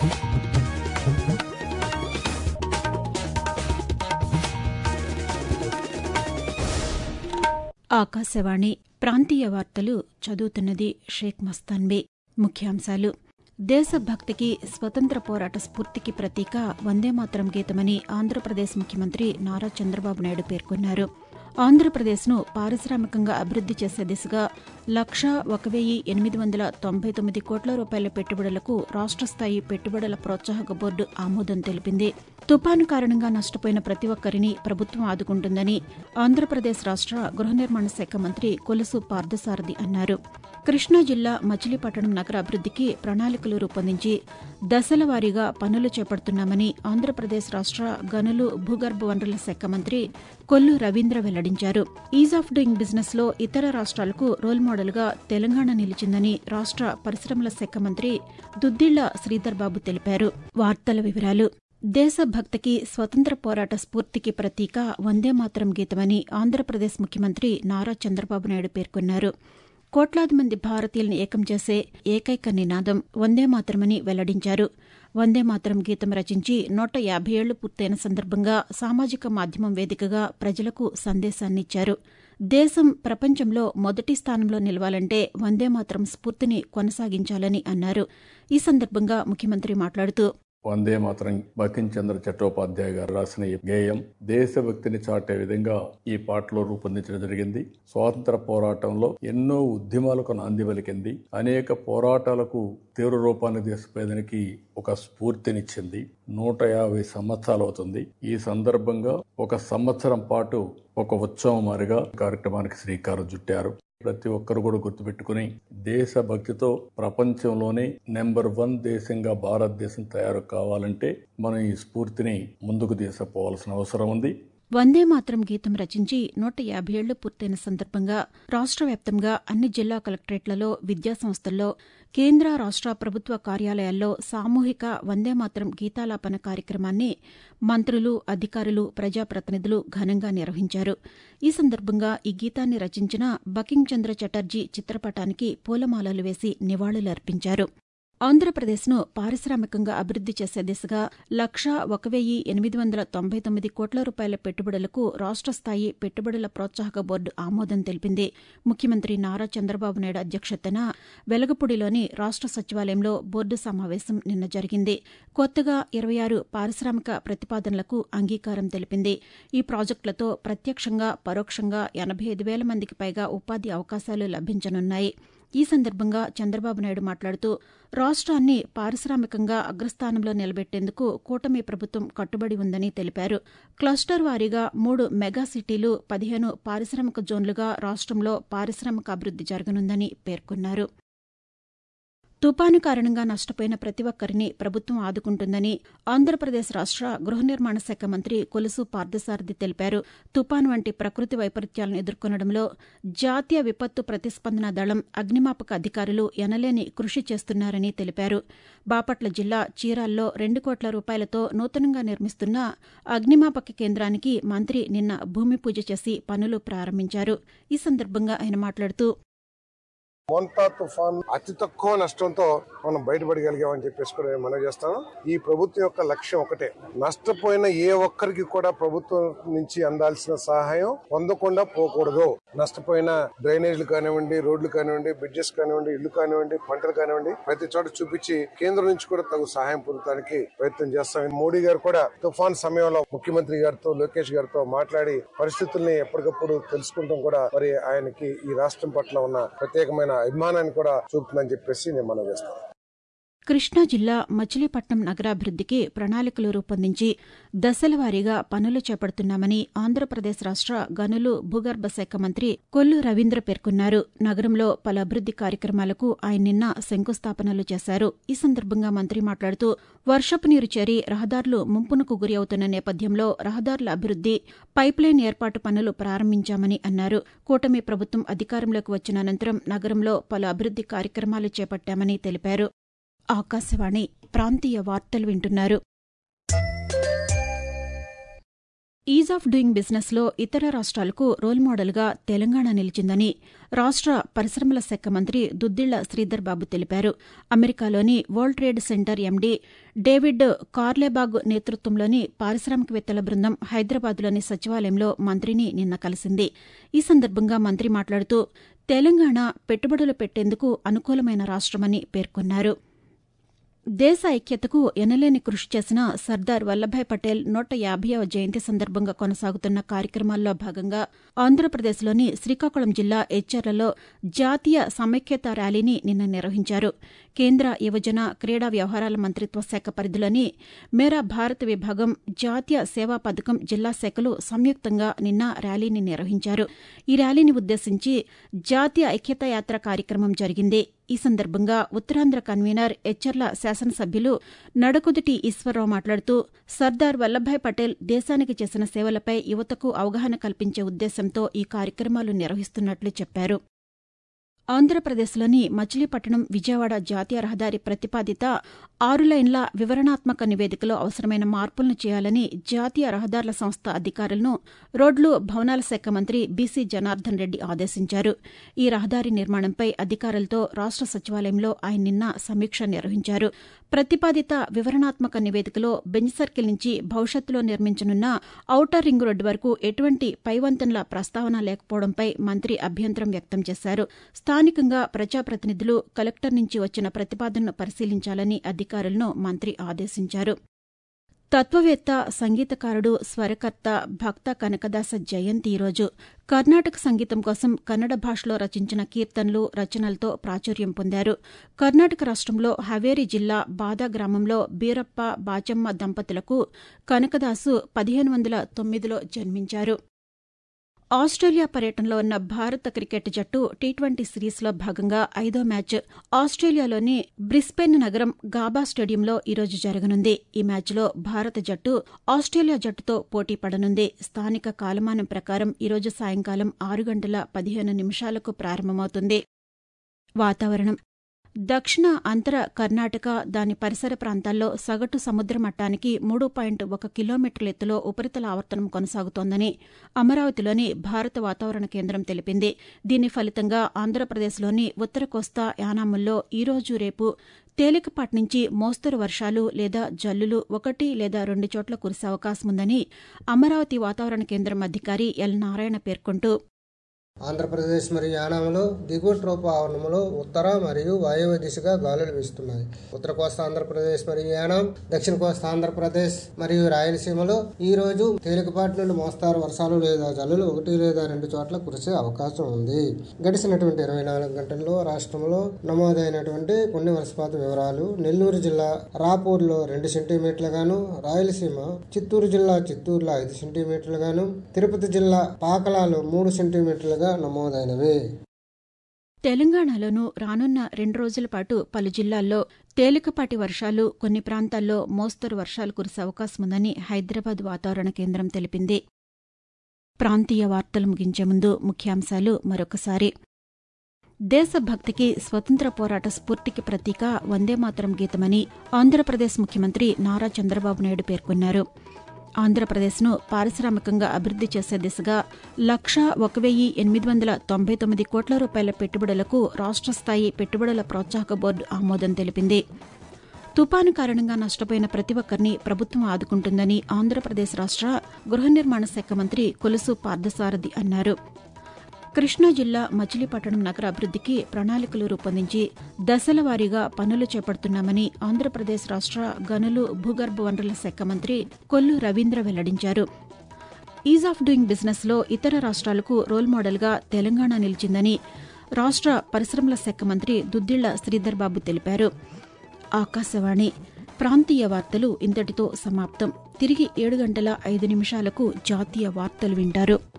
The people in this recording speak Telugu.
ఆకాశవాణి ప్రాంతీయ వార్తలు చదువుతున్నది షేక్ మస్తాన్బీ ముఖ్యాంశాలు దేశభక్తికి స్వతంత్ర పోరాట స్ఫూర్తికి ప్రతీక వందేమాతరం గీతమని ఆంధ్రప్రదేశ్ ముఖ్యమంత్రి నారా చంద్రబాబు నాయుడు పేర్కొన్నారు ఆంధ్రప్రదేశ్ను పారిశ్రామికంగా అభివృద్ది చేసే దిశగా లక్షా ఒక వెయ్యి ఎనిమిది వందల తొంభై తొమ్మిది కోట్ల రూపాయల పెట్టుబడులకు రాష్ట్ర స్థాయి పెట్టుబడుల ప్రోత్సాహక బోర్డు ఆమోదం తెలిపింది తుపాను కారణంగా నష్టపోయిన ప్రతి ఒక్కరిని ప్రభుత్వం ఆదుకుంటుందని ఆంధ్రప్రదేశ్ రాష్ట్ర గృహ నిర్మాణ శాఖ మంత్రి కొలుసు పార్థసారథి అన్నారు కృష్ణా జిల్లా మచిలీపట్నం నగర అభివృద్దికి ప్రణాళికలు రూపొందించి దశల వారీగా పనులు చేపడుతున్నామని ఆంధ్రప్రదేశ్ రాష్ట్ర గనులు భూగర్భ వనరుల శాఖ మంత్రి కొల్లు రవీంద్ర వెల్లడించారు ఈజ్ ఆఫ్ డూయింగ్ బిజినెస్ లో ఇతర రాష్ట్రాలకు రోల్ మోడల్గా తెలంగాణ నిలిచిందని రాష్ట్ర పరిశ్రమల శాఖ మంత్రి దుద్దిళ్ల శ్రీధర్ బాబు తెలిపారు వార్తల వివరాలు దేశభక్తికి స్వతంత్ర పోరాట స్ఫూర్తికి ప్రతీక వందేమాతరం గీతమని ఆంధ్రప్రదేశ్ ముఖ్యమంత్రి నారా చంద్రబాబు నాయుడు పేర్కొన్నారు కోట్లాది మంది భారతీయులను ఏకం చేసే ఏకైక నినాదం వందేమాతరమని వెల్లడించారు వందేమాతరం గీతం రచించి నూట యాభై ఏళ్లు పూర్తయిన సందర్భంగా సామాజిక మాధ్యమం వేదికగా ప్రజలకు సందేశాన్నిచ్చారు దేశం ప్రపంచంలో మొదటి స్థానంలో నిలవాలంటే వందేమాతరం స్ఫూర్తిని కొనసాగించాలని అన్నారు ఈ సందర్భంగా ముఖ్యమంత్రి మాట్లాడుతూ వందే మాత్రం బకిం చంద్ర చట్టోపాధ్యాయ గారు రాసిన ఈ గేయం దేశభక్తిని చాటే విధంగా ఈ పాటలో రూపొందించడం జరిగింది స్వాతంత్ర పోరాటంలో ఎన్నో ఉద్యమాలకు నాంది పలికింది అనేక పోరాటాలకు తీవ్ర రూపాన్ని తీసుకుపోయేదానికి ఒక స్ఫూర్తినిచ్చింది నూట యాభై సంవత్సరాలు అవుతుంది ఈ సందర్భంగా ఒక సంవత్సరం పాటు ఒక ఉత్సవం మారిగా కార్యక్రమానికి శ్రీకారం చుట్టారు ప్రతి ఒక్కరు కూడా గుర్తుపెట్టుకుని దేశభక్తితో ప్రపంచంలోనే నెంబర్ వన్ దేశంగా భారతదేశం తయారు కావాలంటే మనం ఈ స్ఫూర్తిని ముందుకు తీసుకుపోవాల్సిన అవసరం ఉంది వందే మాత్రం గీతం రచించి నూట యాభై ఏళ్లు పూర్తయిన సందర్భంగా రాష్ట్ర వ్యాప్తంగా అన్ని జిల్లా కలెక్టరేట్లలో విద్యాసంస్థల్లో కేంద్ర రాష్ట్ర ప్రభుత్వ కార్యాలయాల్లో సామూహిక వందేమాతరం గీతాలాపన కార్యక్రమాన్ని మంత్రులు అధికారులు ప్రజాప్రతినిధులు ఘనంగా నిర్వహించారు ఈ సందర్భంగా ఈ గీతాన్ని రచించిన బకింగ్ చంద్ర చటర్జీ చిత్రపటానికి పూలమాలలు వేసి నివాళులర్పించారు ఆంధ్రప్రదేశ్ను పారిశ్రామికంగా అభివృద్ది చేసే దిశగా లక్షా ఒక వెయ్యి ఎనిమిది వందల తొంభై తొమ్మిది కోట్ల రూపాయల పెట్టుబడులకు రాష్ట్ర స్థాయి పెట్టుబడుల ప్రోత్సాహక బోర్డు ఆమోదం తెలిపింది ముఖ్యమంత్రి నారా చంద్రబాబు నాయుడు అధ్యక్షతన వెలగపూడిలోని రాష్ట్ర సచివాలయంలో బోర్డు సమావేశం నిన్న జరిగింది కొత్తగా ఇరవై ఆరు పారిశ్రామిక ప్రతిపాదనలకు అంగీకారం తెలిపింది ఈ ప్రాజెక్టులతో ప్రత్యక్షంగా పరోక్షంగా ఎనభై ఐదు వేల మందికి పైగా ఉపాధి అవకాశాలు లభించనున్నాయి ఈ సందర్భంగా చంద్రబాబు నాయుడు మాట్లాడుతూ రాష్ట్రాన్ని పారిశ్రామికంగా అగ్రస్థానంలో నిలబెట్టేందుకు కూటమి ప్రభుత్వం కట్టుబడి ఉందని తెలిపారు క్లస్టర్ వారీగా మూడు మెగా సిటీలు పదిహేను పారిశ్రామిక జోన్లుగా రాష్ట్రంలో పారిశ్రామిక అభివృద్ది జరగనుందని పేర్కొన్నారు తుపాను కారణంగా నష్టపోయిన ప్రతి ఒక్కరిని ప్రభుత్వం ఆదుకుంటుందని ఆంధ్రప్రదేశ్ రాష్ట్ర గృహ నిర్మాణ శాఖ మంత్రి కొలుసు పార్థసారథి తెలిపారు తుపాను వంటి ప్రకృతి వైపరీత్యాలను ఎదుర్కొనడంలో జాతీయ విపత్తు ప్రతిస్పందన దళం అగ్నిమాపక అధికారులు ఎనలేని కృషి చేస్తున్నారని తెలిపారు బాపట్ల జిల్లా చీరాల్లో రెండు కోట్ల రూపాయలతో నూతనంగా నిర్మిస్తున్న అగ్నిమాపక కేంద్రానికి మంత్రి నిన్న భూమి పూజ చేసి పనులు ప్రారంభించారు ఈ సందర్భంగా ఆయన మాట్లాడుతూ మోంతా తుఫాన్ అతి తక్కువ నష్టంతో మనం బయటపడగలిగామని చెప్పేసి కూడా నేను మనవి చేస్తాను ఈ ప్రభుత్వం యొక్క లక్ష్యం ఒకటే నష్టపోయిన ఏ ఒక్కరికి కూడా ప్రభుత్వం నుంచి అందాల్సిన సహాయం పొందకుండా పోకూడదు నష్టపోయిన డ్రైనేజీలు కానివ్వండి రోడ్లు కానివ్వండి బ్రిడ్జెస్ కానివ్వండి ఇల్లు కానివ్వండి పంటలు కానివ్వండి ప్రతి చోట చూపించి కేంద్రం నుంచి కూడా తగు సహాయం పొందడానికి ప్రయత్నం చేస్తాం మోడీ గారు కూడా తుఫాన్ సమయంలో ముఖ్యమంత్రి గారితో లోకేష్ గారితో మాట్లాడి పరిస్థితుల్ని ఎప్పటికప్పుడు తెలుసుకుంటాం కూడా మరి ఆయనకి ఈ రాష్ట్రం పట్ల ఉన్న ప్రత్యేకమైన అభిమానాన్ని కూడా చూపుతుందని చెప్పేసి నేను మనం చేస్తాను కృష్ణా జిల్లా మచిలీపట్నం నగరాభివృద్దికి ప్రణాళికలు రూపొందించి దశల వారీగా పనులు చేపడుతున్నామని ఆంధ్రప్రదేశ్ రాష్ట్ర గనులు భూగర్భ శాఖ మంత్రి కొల్లు రవీంద్ర పేర్కొన్నారు నగరంలో పలు అభివృద్ది కార్యక్రమాలకు ఆయన నిన్న శంకుస్థాపనలు చేశారు ఈ సందర్భంగా మంత్రి మాట్లాడుతూ వర్షపు నీరు చేరి రహదారులు ముంపునకు గురి అవుతున్న నేపథ్యంలో రహదారుల అభివృద్ది పైప్లైన్ ఏర్పాటు పనులు ప్రారంభించామని అన్నారు కూటమి ప్రభుత్వం అధికారంలోకి వచ్చిన అనంతరం నగరంలో పలు అభివృద్ది కార్యక్రమాలు చేపట్టామని తెలిపారు ఆకాశవాణి ప్రాంతీయ వార్తలు వింటున్నారు ఈజ్ ఆఫ్ డూయింగ్ బిజినెస్ లో ఇతర రాష్ట్రాలకు రోల్ మోడల్గా తెలంగాణ నిలిచిందని రాష్ట్ర పరిశ్రమల శాఖ మంత్రి దుద్దిళ్ల శ్రీధర్ బాబు తెలిపారు అమెరికాలోని World Trade Center MD David Carlebach నేతృత్వంలోని పారిశ్రామికవేత్తల బృందం హైదరాబాద్లోని సచివాలయంలో మంత్రిని నిన్న కలిసింది ఈ సందర్భంగా మంత్రి మాట్లాడుతూ తెలంగాణ పెట్టుబడులు పెట్టేందుకు అనుకూలమైన రాష్టమని పేర్కొన్నారు దేశ ఐక్యతకు ఎనలేని కృషి చేసిన సర్దార్ వల్లభాయ్ పటేల్ నూట యాభైవ జయంతి సందర్భంగా కొనసాగుతున్న కార్యక్రమాల్లో భాగంగా ఆంధ్రప్రదేశ్లోని శ్రీకాకుళం జిల్లా ఎచ్చెర్లలో జాతీయ సమైక్యత ర్యాలీని నిన్న నిర్వహించారు కేంద్ర యువజన క్రీడా వ్యవహారాల మంత్రిత్వ శాఖ పరిధిలోని మేరా భారత్ విభాగం జాతీయ సేవా పథకం జిల్లా శాఖలు సంయుక్తంగా నిన్న ర్యాలీని నిర్వహించారు ఈ ర్యాలీని ఉద్దేశించి జాతీయ ఐక్యతా యాత్ర కార్యక్రమం జరిగింది ఈ సందర్భంగా ఉత్తరాంధ్ర కన్వీనర్ ఎచ్చర్ల శాసనసభ్యులు నడకుదుటి ఈశ్వరరావు మాట్లాడుతూ సర్దార్ వల్లభాయ్ పటేల్ దేశానికి చేసిన సేవలపై యువతకు అవగాహన కల్పించే ఉద్దేశంతో ఈ కార్యక్రమాలు నిర్వహిస్తున్నట్లు చెప్పారు ఆంధ్రప్రదేశ్లోని మచిలీపట్నం విజయవాడ జాతీయ రహదారి ప్రతిపాదిత ఆరు లైన్ల వివరణాత్మక నివేదికలో అవసరమైన మార్పులను చేయాలని జాతీయ రహదారుల సంస్థ అధికారులను రోడ్లు భవనాల శాఖ మంత్రి బీసీ జనార్దన్ రెడ్డి ఆదేశించారు ఈ రహదారి నిర్మాణంపై అధికారులతో రాష్ట సచివాలయంలో ఆయన నిన్న సమీక్ష నిర్వహించారు ప్రతిపాదిత వివరణాత్మక నివేదికలో బెంచ్ సర్కిల్ నుంచి భవిష్యత్తులో నిర్మించనున్న ఔటర్ రింగ్ రోడ్డు వరకు ఎటువంటి పైవంతెనల ప్రస్తావన లేకపోవడంపై మంత్రి అభ్యంతరం వ్యక్తం చేశారు స్థానికంగా ప్రజాప్రతినిధులు కలెక్టర్ నుంచి వచ్చిన ప్రతిపాదనను పరిశీలించాలని అధికారులను మంత్రి ఆదేశించారు తత్వవేత్త సంగీతకారుడు స్వరకర్త భక్త కనకదాస జయంతి ఈరోజు కర్ణాటక సంగీతం కోసం కన్నడ భాషలో రచించిన కీర్తనలు రచనలతో ప్రాచుర్యం పొందారు కర్ణాటక రాష్ట్రంలో హవేరి జిల్లా బాదా గ్రామంలో బీరప్ప బాచమ్మ దంపతులకు కనకదాసు పదిహేను వందల తొమ్మిదిలో జన్మించారు ఆస్ట్రేలియా పర్యటనలో ఉన్న భారత క్రికెట్ జట్టు టీ ట్వంటీ సిరీస్లో భాగంగా ఐదో మ్యాచ్ ఆస్ట్రేలియాలోని బ్రిస్బెన్ నగరం గాబా స్టేడియంలో ఈరోజు జరగనుంది ఈ మ్యాచ్లో భారత జట్టు ఆస్ట్రేలియా జట్టుతో పోటీ పడనుంది స్థానిక కాలమానం ప్రకారం ఈరోజు సాయంకాలం ఆరు గంటల పదిహేను నిమిషాలకు ప్రారంభమవుతుంది వాతావరణం దక్షిణ అంతర కర్ణాటక దాని పరిసర ప్రాంతాల్లో సగటు సముద్ర మట్టానికి మూడు పాయింట్ ఒక కిలోమీటర్ల ఎత్తులో ఉపరితల ఆవర్తనం కొనసాగుతోందని అమరావతిలోని భారత వాతావరణ కేంద్రం తెలిపింది దీని ఫలితంగా ఆంధ్రప్రదేశ్లోని ఉత్తర కోస్తా యానాముల్లో ఈరోజు రేపు తేలికపాటి నుంచి మోస్తరు వర్షాలు లేదా జల్లులు ఒకటి లేదా రెండు చోట్ల కురిసే అవకాశం ఉందని అమరావతి వాతావరణ కేంద్రం అధికారి ఎల్ నారాయణ పేర్కొంటూ ఆంధ్రప్రదేశ్ మరియు యానాంలో దిగువ ట్రోపు ఆవరణంలో ఉత్తర మరియు వాయువ్య దిశగా గాలులు వీస్తున్నాయి ఉత్తర కోస్తా ఆంధ్రప్రదేశ్ మరియు యానాం దక్షిణ కోస్తా ఆంధ్రప్రదేశ్ మరియు రాయలసీమలో ఈ రోజు తేలికపాటి నుండి మోస్తారు వర్షాలు లేదా జల్లులు ఒకటి లేదా రెండు చోట్ల కురిసే అవకాశం ఉంది గడిచినటువంటి ఇరవై నాలుగు గంటల్లో రాష్ట్రంలో నమోదైనటువంటి కొన్ని వర్షపాత వివరాలు నెల్లూరు జిల్లా రాపూర్లో రెండు సెంటీమీటర్లుగాను రాయలసీమ చిత్తూరు జిల్లా చిత్తూరులో ఐదు సెంటీమీటర్లుగాను తిరుపతి జిల్లా పాకలాలో మూడు సెంటీమీటర్లుగా నమోదైనవి తెలంగాణలోనూ రానున్న రెండు రోజుల పాటు పలు జిల్లాల్లో తేలికపాటి వర్షాలు కొన్ని ప్రాంతాల్లో మోస్తరు వర్షాలు కురిసే అవకాశం ఉందని హైదరాబాద్ వాతావరణ కేంద్రం తెలిపింది ప్రాంతీయ వార్తలు ముగించే ముందు ముఖ్యాంశాలు మరొకసారి దేశభక్తికి స్వతంత్ర పోరాట స్ఫూర్తికి ప్రతీక వందేమాతరం గీతమని ఆంధ్రప్రదేశ్ ముఖ్యమంత్రి నారా చంద్రబాబు నాయుడు పేర్కొన్నారు ఆంధ్రప్రదేశ్ను పారిశ్రామికంగా అభివృద్ది చేసే దిశగా లక్ష ఒక వెయ్యి ఎనిమిది వందల తొంభై తొమ్మిది కోట్ల రూపాయల పెట్టుబడులకు రాష్ట్ర స్థాయి పెట్టుబడుల ప్రోత్సాహక బోర్డు ఆమోదం తెలిపింది తుపాను కారణంగా నష్టపోయిన ప్రతి ఒక్కరిని ప్రభుత్వం ఆదుకుంటుందని ఆంధ్రప్రదేశ్ రాష్ట్ర గృహ నిర్మాణ శాఖ మంత్రి కొలుసు పార్థసారథి అన్నారు కృష్ణా జిల్లా మచిలీపట్నం నగర అభివృద్దికి ప్రణాళికలు రూపొందించి దశల వారీగా పనులు చేపడుతున్నామని ఆంధ్రప్రదేశ్ రాష్ట్ర గనులు భూగర్భ వనరుల శాఖ మంత్రి కొల్లు రవీంద్ర వెల్లడించారు ఈజ్ ఆఫ్ డూయింగ్ బిజినెస్ లో ఇతర రాష్ట్రాలకు రోల్ మోడల్గా తెలంగాణ నిలిచిందని రాష్ట్ర పరిశ్రమల శాఖ మంత్రి దుద్దిళ్ల శ్రీధర్ బాబు తెలిపారు ఆకాశవాణి ప్రాంతీయ వార్తలు ఇంతటితో సమాప్తం తిరిగి ఏడు గంటల ఐదు నిమిషాలకు జాతీయ వార్తలు వింటారు